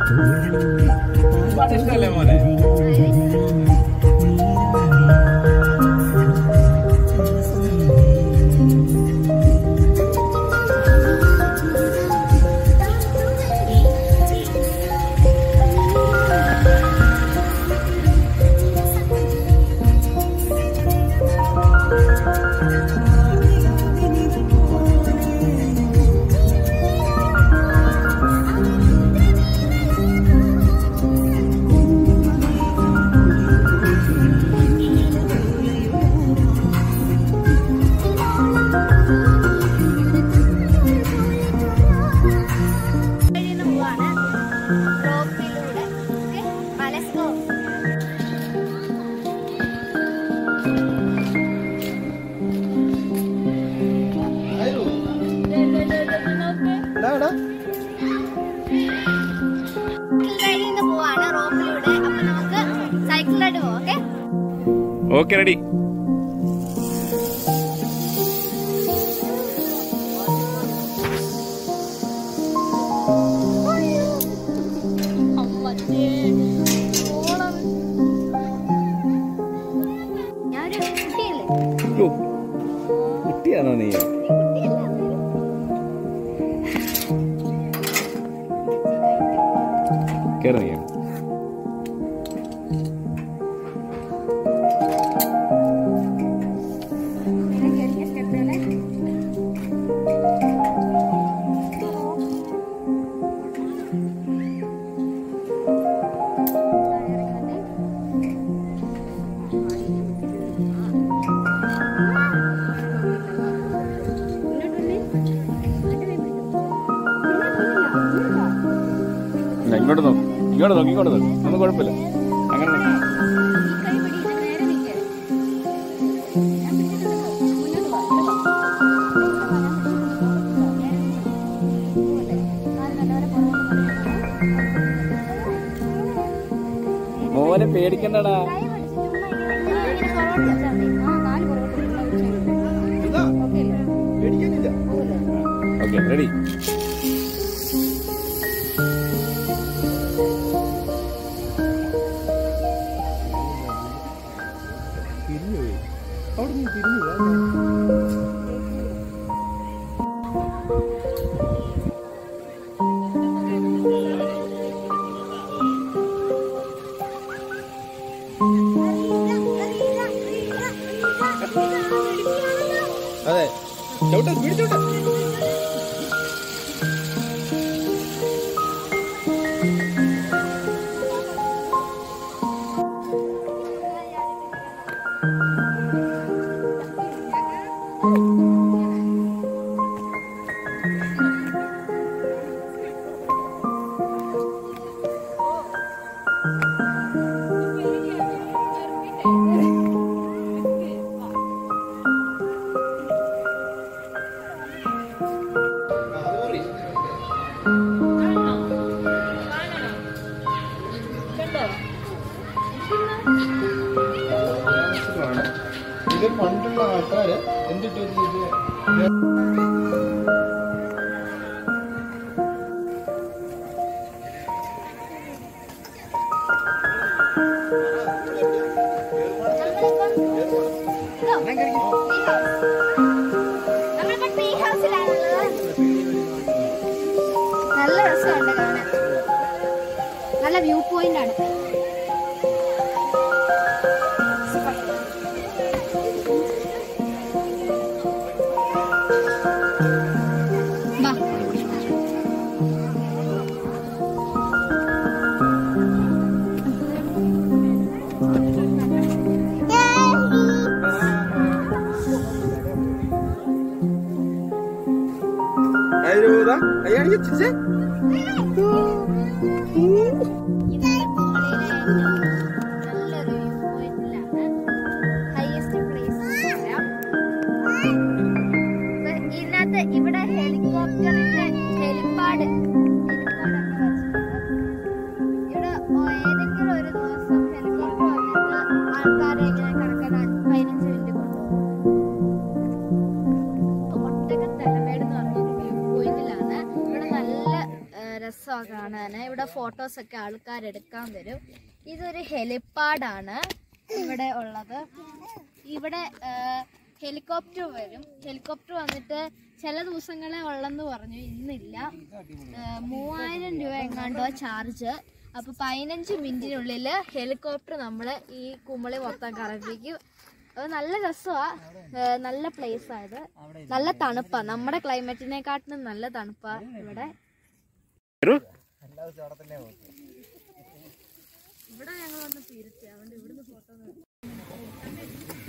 പാട്ട് ഇഷ്ടമല്ലേ മോനെ കഴിയുന്ന പോവാണ് റോപ്പിലൂടെ ഓക്കെ ലെറ്റ്സ് ഗോ കഴിയുന്ന പോവാണ് റോപ്പിലൂടെ അപ്പൊ നമുക്ക് സൈക്കിളിലോട്ട് പോവാം ഓക്കെ ഓക്കെ റെഡി ഞാനൊരു കുട്ടിയല്ലേ കുട്ടിയാണോ നീ നീ കുട്ടിയല്ല കയറി നീ ഇല്ല, ഇങ്ങോട്ട് നോക്ക് ഇങ്ങോട്ട് നോക്ക് ഇങ്ങോട്ട് നോക്ക് ഒന്നും കുഴപ്പമില്ല അങ്ങനെ നോക്ക്. മോനെ പേടിക്കണ്ടടാ ഓക്കെ റെഡി അതെ ചവിട്ട സ്പീഡ് ചവിട്ട ഇത് പണ്ടുള്ള ആൾക്കാര് എന്തിട്ട് ഇത് നമ്മളിപ്പോ ട്രീ ഹൗസിലാണുള്ളത് നല്ല രസമുണ്ട് കാണാൻ നല്ല വ്യൂ പോയിന്റ് ആണ് വാ. അയ്യാണെങ്കിൽ ചിരിച്ചേ നല്ലൊരു വ്യൂ പോയിന്റിലാണ് ഹയസ്റ്റ് പ്ലേസ് ഇതിനകത്ത് ഇവിടെ ഹെലികോപ്റ്ററിന്റെ ഹെലിപ്പാഡ് ഇവിടെ ഏതെങ്കിലും ഒരു ദിവസം ഹെലികോപ്റ്റർ വന്നിട്ട് ആൾക്കാരെ ഇങ്ങനെ കറക്കാൻ പതിനഞ്ച് മിനിറ്റ് കൊണ്ടുപോകും ഒട്ടക തലമേട് എന്ന് പറഞ്ഞൊരു വ്യൂ പോയിന്റിലാണ് ഇവിടെ നല്ല ആ, രസമാണ് രസമാണ് കാണാൻ ഇവിടെ ഫോട്ടോസ് ഒക്കെ ആൾക്കാർ എടുക്കാൻ വരും ഇതൊരു ഹെലിപ്പാഡാണ് ഇവിടെ ഉള്ളത് ഇവിടെ ഹെലികോപ്റ്റർ വരും ഹെലികോപ്റ്റർ വന്നിട്ട് ചില ദിവസങ്ങളെ ഉള്ളെന്ന് പറഞ്ഞു ഇന്നില്ല ആ, മൂവായിരം രൂപ എങ്ങാണ്ടോ ചാർജ് അപ്പൊ പതിനഞ്ച് മിനിറ്റിനുള്ളിൽ ഹെലികോപ്റ്റർ നമ്മളെ ഈ കുമളി മൊത്തം കറപ്പിക്കും അത് നല്ല രസമാ ഏ, നല്ല പ്ലേസ് ആയത് നല്ല തണുപ്പാ നമ്മുടെ ക്ലൈമറ്റിനെക്കാട്ടിലും നല്ല തണുപ്പാ ഇവിടെ ഇവിടെ ഞങ്ങൾ വന്ന് തിരിച്ചു അതുകൊണ്ട് ഇവിടുന്ന് ഫോട്ടോ